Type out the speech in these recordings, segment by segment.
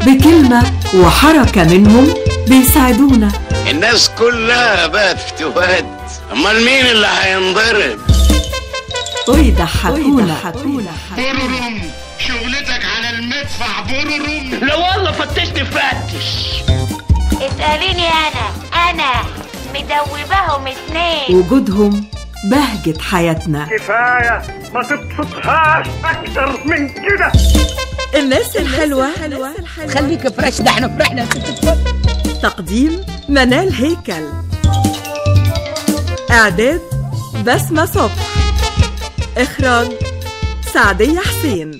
بكلمة وحركة منهم بيساعدونا الناس كلها بقت فتوات امال مين اللي هينضرب ويضحكونا بررم شغلتك على المدفع بررم لا والله فتشني فتش اسأليني أنا أنا مدوباهم اتنين وجودهم بهجة حياتنا كفاية ما تبسطهاش أكتر من كده الناس الحلوة خليك فريش ده احنا فرحنا يا ست الكل تقديم منال هيكل إعداد بسمة صبح إخراج سعدية حسين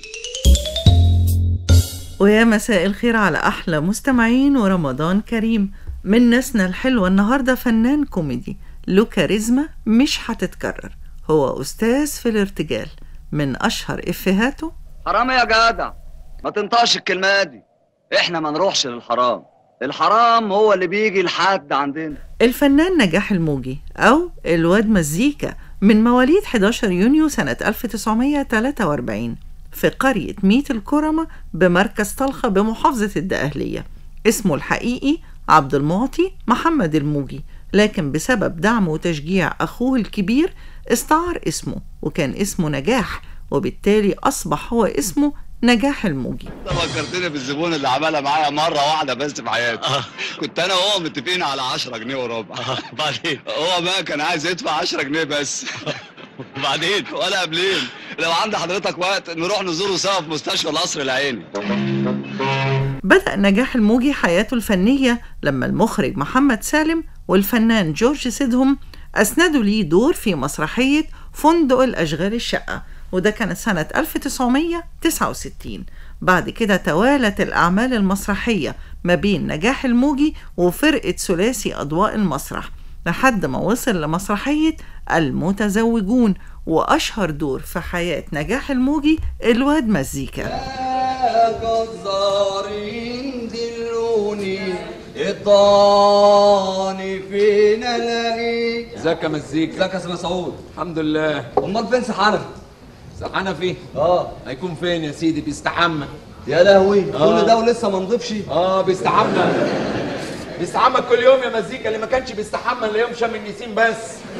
ويا مساء الخير على أحلى مستمعين ورمضان كريم من ناسنا الحلوة النهاردة فنان كوميدي له كاريزما مش هتتكرر هو أستاذ في الارتجال من أشهر إفهاته حرام يا جدع ما تنطقش الكلمة دي احنا ما نروحش للحرام الحرام هو اللي بيجي لحد عندنا الفنان نجاح الموجي أو الواد مزيكا من مواليد 11 يونيو سنة 1943 في قرية ميت الكرمة بمركز طلخة بمحافظة الدقهلية اسمه الحقيقي عبد المعطي محمد الموجي لكن بسبب دعم وتشجيع أخوه الكبير استعار اسمه وكان اسمه نجاح وبالتالي أصبح هو اسمه نجاح الموجي انت فكرتني بالزبون اللي عملها معايا مرة واحدة بس في حياتي كنت انا وهو متفقين على 10 جنيه وربع بعدين هو بقى كان عايز يدفع 10 جنيه بس وبعدين ولا قبلين لو عند حضرتك وقت نروح نزوره سوا في مستشفى القصر العيني بدأ نجاح الموجي حياته الفنية لما المخرج محمد سالم والفنان جورج سيدهم أسندوا ليه دور في مسرحية فندق الأشغال الشقة وده كانت سنة 1969 بعد كده توالت الأعمال المسرحية ما بين نجاح الموجي وفرقة ثلاثي أضواء المسرح لحد ما وصل لمسرحية المتزوجون وأشهر دور في حياة نجاح الموجي الواد مزيكا جزارين دلوني اطاني فين الاقي ازيك يا مزيكا ازيك يا سيدي مسعود الحمد لله امال فين سحنفي سحنا فيه اه هيكون فين يا سيدي بيستحمى يا لهوي آه. كل ده ولسه ما نضيفش اه بيستحمى بيستحمى كل يوم يا مزيكا اللي ما كانش بيستحمى الا يوم شم النسيم بس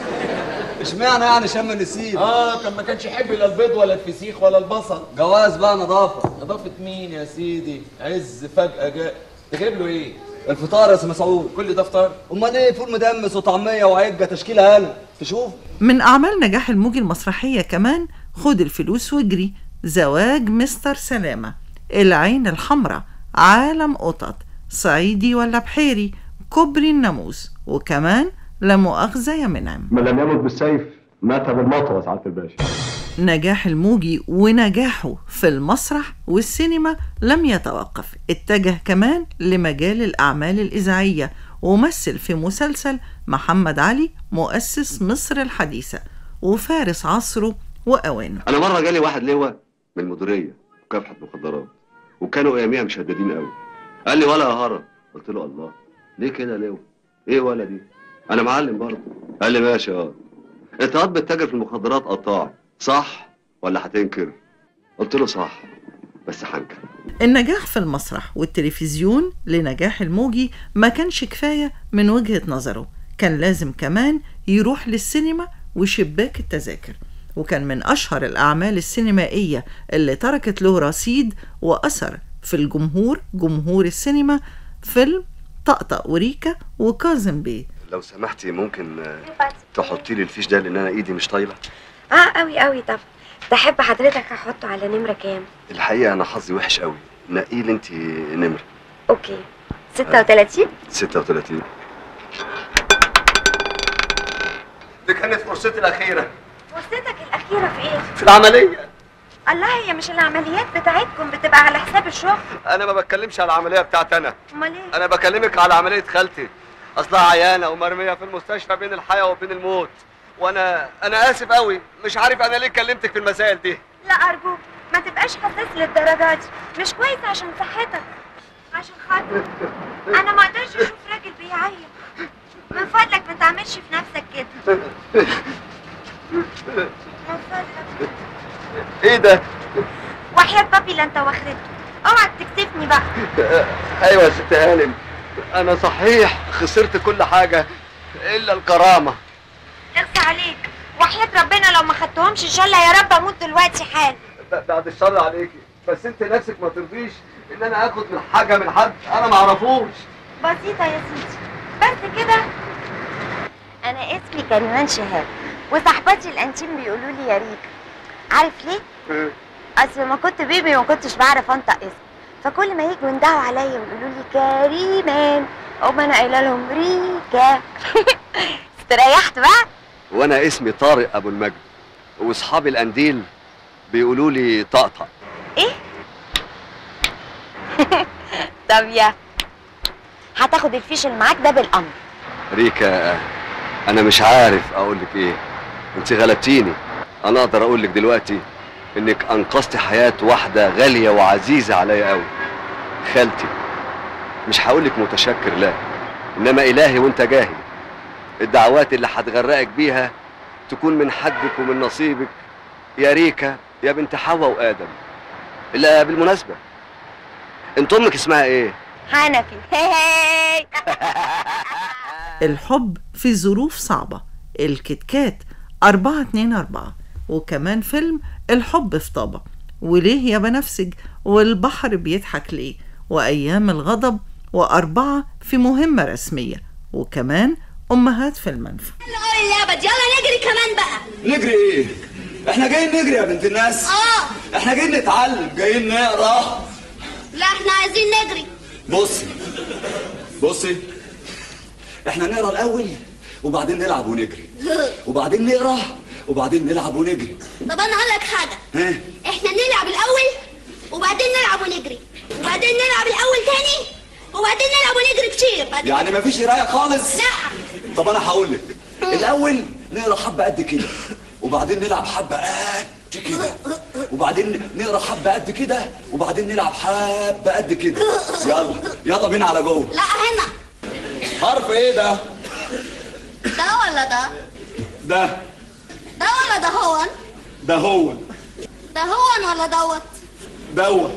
اشمعنى يعني شم النسيم اه كان ما كانش يحب لا البيض ولا الفسيخ ولا البصل جواز بقى نظافه نظافة مين يا سيدي عز فجأة جاء تجيب له ايه الفطار يا سي مسعود كل ده فطار امال ايه فول مدمس وطعميه وعجه تشكيله هلا تشوف من أعمال نجاح الموجي المسرحية كمان خد الفلوس واجري زواج مستر سلامة العين الحمراء عالم قطط صعيدي ولا بحيري كوبري الناموس وكمان لا مؤاخذة يا منعم من لم يمت بالسيف مات بالمطوة سعادة الباشا نجاح الموجي ونجاحه في المسرح والسينما لم يتوقف اتجه كمان لمجال الأعمال الإذاعية ومثل في مسلسل محمد علي مؤسس مصر الحديثة وفارس عصره وأوانه انا مره جالي واحد لواء من المديريه مكافحه مخدرات وكانوا اياميها مشددين قوي قال لي ولا يا هرم قلت له الله ليه كده يا لواء ايه ولا دي انا معلم برضه قال لي ماشي اه انت قاعد بتتاجر في المخدرات قطاع صح ولا هتنكر قلت له صح بس هنكر النجاح في المسرح والتلفزيون لنجاح الموجي ما كانش كفاية من وجهة نظره كان لازم كمان يروح للسينما وشباك التذاكر وكان من أشهر الأعمال السينمائية اللي تركت له رصيد وأثر في الجمهور جمهور السينما فيلم طقطق وريكا وكاظم بيه لو سمحتي ممكن آه، تحطي لي الفيش ده لان انا ايدي مش طايله اه قوي قوي طب تحب حضرتك احطه على نمرة كام الحقيقه انا حظي وحش قوي نقي لي انت نمره اوكي 36 36 دي كانت فرصتي الاخيره فرصتك الاخيرة في ايه في العمليه الله هي مش العمليات بتاعتكم بتبقى على حساب الشغل انا ما بتكلمش على العمليه بتاعتي انا امال ايه انا بكلمك على عمليه خالتي اصلها عيانه ومرميه في المستشفى بين الحياه وبين الموت وانا انا اسف قوي مش عارف انا ليه كلمتك في المسائل دي لا ارجوك ما تبقاش حساس للدرجة دي مش كويس عشان صحتك عشان خاطر انا ما اقدرش اشوف راجل بيعيط من فضلك ما تعملش في نفسك كده من فضلك ايه ده وحياة بابي اللي انت واخدته اوعى تكسفني بقى ايوه يا ست هانم انا صحيح خسرت كل حاجه الا الكرامه اغصى عليك وحياة ربنا لو ما خدتهمش ان شاء الله يا رب اموت دلوقتي حال بعد الشر عليكي بس انت نفسك ما ترضيش ان انا اخد من حاجه من حد انا ما اعرفوش بسيطة يا سيدي بس كده انا اسمي كريمان شهاب وصاحباتي الانتيم بيقولوا لي يا ريكا عارف ليه؟ اصل لما كنت بيبي ما كنتش بعرف انطق اسمي فكل ما يجوا يندهوا عليا ويقولوا لي كريمان اقوم انا قايله لهم ريكا استريحت بقى وانا اسمي طارق ابو المجد واصحابي القنديل بيقولوا لي طقطق ايه طب يا هتاخد الفيش اللي معاك ده بالامر ريكا انا مش عارف اقول لك ايه انت غلبتيني انا اقدر اقول لك دلوقتي انك انقذتي حياه واحده غاليه وعزيزه عليا قوي خالتي مش هقول لك متشكر لا انما الهي وانت جاهي الدعوات اللي هتغرقك بيها تكون من حدك ومن نصيبك يا ريكا يا بنت حواء وادم الا بالمناسبه انت امك اسمها ايه حنفي هاي الحب في ظروف صعبة الكتكات أربعة اتنين أربعة وكمان فيلم الحب في طابة وليه يا بنفسج والبحر بيضحك ليه وأيام الغضب وأربعة في مهمة رسمية وكمان أمهات في المنفى قول يا ابد يلا نجري كمان بقى نجري ايه؟ احنا جايين نجري يا بنت الناس اه احنا جايين نتعلم جايين نقرا لا احنا عايزين نجري بصي بصي احنا نقرا الاول وبعدين نلعب ونجري وبعدين نقرا وبعدين نلعب ونجري طب انا اقول لك حاجه ها احنا نلعب الاول وبعدين نلعب ونجري وبعدين نلعب الاول تاني وبعدين نلعب ونجري كتير بعدين يعني مفيش قرايه خالص لا طب انا هقول لك الاول نقرا حبه قد كده وبعدين نلعب حبه قد كده وبعدين نقرا حبه قد كده وبعدين نلعب حبه قد كده يلا يلا بينا على جوه لا هنا حرف ايه ده ده ولا ده ده ده ولا ده هو ده هو ده هو ولا دوت دوت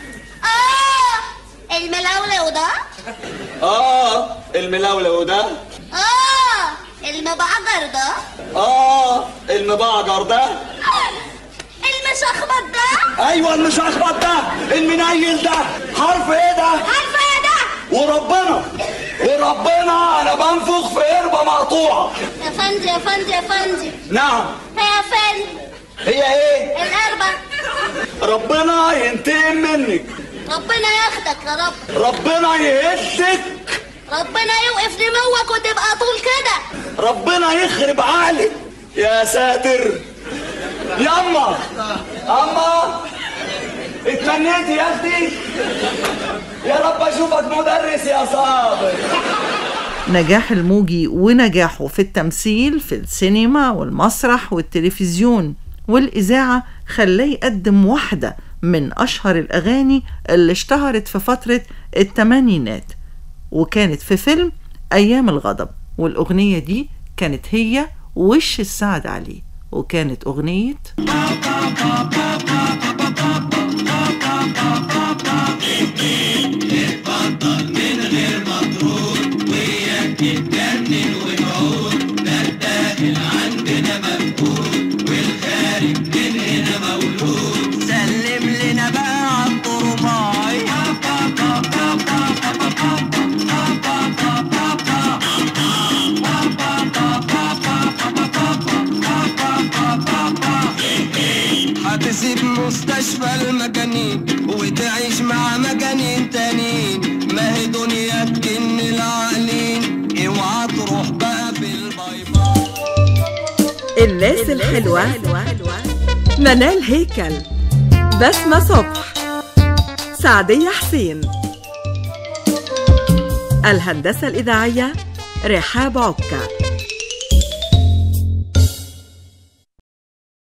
اه الملولو ده اه الملولو ده اه المبعجر ده اه المبعجر ده المشخبط ده ايوه المشخبط ده المنيل ده حرف ايه ده عارفه ايه ده وربنا وربنا انا بنفخ في قربه مقطوعه يا فندي يا فندي يا فندي نعم يا فندي هي ايه القربة ربنا ينتقم منك ربنا ياخدك يا رب ربنا يهدك ربنا يوقف دموعك وتبقى طول كده ربنا يخرب عقلك يا ساتر ياما اما اتمنيتي يا اختي يا رب اشوفك مدرس يا صابر نجاح الموجي ونجاحه في التمثيل في السينما والمسرح والتلفزيون والإذاعة خلاه يقدم واحدة من أشهر الأغاني اللي اشتهرت في فترة التمانينات وكانت في فيلم أيام الغضب والأغنية دي كانت هي وش السعد عليه وكانت أغنية اتفضل من غير مطرود وياك تتجنن وتعود ده الداخل عندنا مفقود والخارج من هنا مولود سلم لنا بقى على الطرباي هتسيب مستشفى المجانين وتعيش مع مجانين تانيين ما هي دنيا تجن العقلين اوعى تروح بقى في الباي باي الناس الحلوة منال هيكل بسمة صبح سعدية حسين الهندسة الإذاعية رحاب عكا